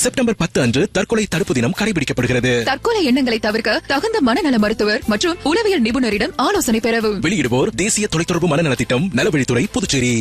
September பத்து அன்று தற்கொலை தடுப்பு தினம் கடைபிடிக்கப்படுகிறது தற்கொலை எண்ணங்களை தவிர்க்க தகுந்த மனநல மருத்துவர் மற்றும் உளவியல் நிபுணரிடம் ஆலோசனை பெறவும் வெளியிடுவோர் தேசிய தொலைத்தொடர்பு மனநலத் திட்டம் நலவழித்துறை புதுச்சேரி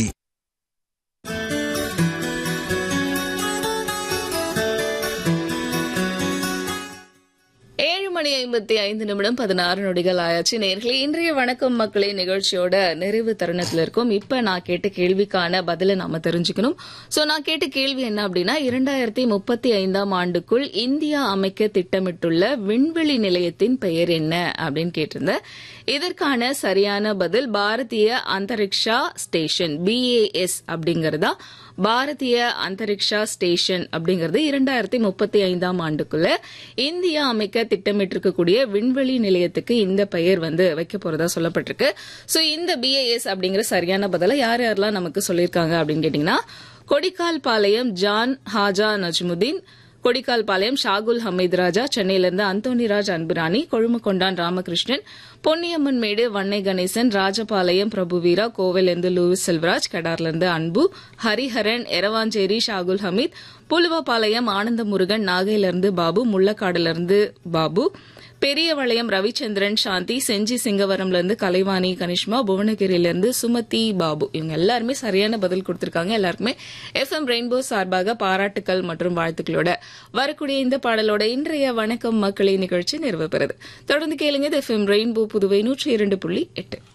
ஏழு மணி ஐம்பத்தி ஐந்து நிமிடம் பதினாறு நொடிகள் ஆயாச்சு நேர்களே இன்றைய வணக்கம் மக்களே நிகழ்ச்சியோட நிறைவு தருணத்துல இருக்கும் இப்ப நான் கேட்ட கேள்விக்கான பதில நாம தெரிஞ்சுக்கணும் சோ நான் கேட்ட கேள்வி என்ன அப்படின்னா இரண்டாயிரத்தி முப்பத்தி ஐந்தாம் ஆண்டுக்குள் இந்தியா அமைக்க திட்டமிட்டுள்ள விண்வெளி நிலையத்தின் பெயர் என்ன அப்படின்னு கேட்டிருந்தேன் இதற்கான சரியான பதில் பாரதிய அந்தரிக்ஷா ஸ்டேஷன் பிஏஎஸ் அப்படிங்கறதா பாரதிய அந்தரிக்ஷா ஸ்டேஷன் அப்படிங்கிறது இரண்டாயிரத்தி முப்பத்தி ஐந்தாம் ஆண்டுக்குள்ள இந்தியா அமைக்க திட்டமிட்டிருக்கக்கூடிய விண்வெளி நிலையத்துக்கு இந்த பெயர் வந்து வைக்க போறதா சொல்லப்பட்டிருக்கு சோ இந்த பிஏஎஸ் அப்படிங்கிற சரியான பதில யார் யாரெல்லாம் நமக்கு சொல்லியிருக்காங்க அப்படின்னு கேட்டீங்கன்னா கொடிக்கால் பாளையம் ஜான் ஹாஜா நஜ்முதீன் கொடிக்கால் பாளையம் ஷாகுல் ஹமீத் ராஜா சென்னையிலிருந்து அந்தோனிராஜ் அன்புராணி கொழுமக்கொண்டான் ராமகிருஷ்ணன் பொன்னியம்மன் மேடு வன்னை கணேசன் ராஜபாளையம் பிரபுவீரா கோவிலிருந்து லூயிஸ் செல்வராஜ் கடார்லிருந்து அன்பு ஹரிஹரன் எரவாஞ்சேரி ஷாகுல் ஹமீத் புலுவபாளையம் ஆனந்த முருகன் நாகையிலிருந்து பாபு முள்ளக்காடுலிருந்து பாபு பெரியவளையம் ரவிச்சந்திரன் சாந்தி செஞ்சி சிங்கவரம்ல இருந்து கலைவாணி கனிஷ்மா புவனகிரியில இருந்து சுமதி பாபு இவங்க எல்லாருமே சரியான பதில் கொடுத்திருக்காங்க எல்லாருக்குமே எஃப்எம் ரெயின்போ சார்பாக பாராட்டுக்கள் மற்றும் வாழ்த்துக்களோட வரக்கூடிய இந்த பாடலோட இன்றைய வணக்கம் மக்களின் நிகழ்ச்சி நிறைவு பெறுது தொடர்ந்து கேளுங்க எஃப்எம் ரெயின்போ புதுவை நூற்றி இரண்டு புள்ளி எட்டு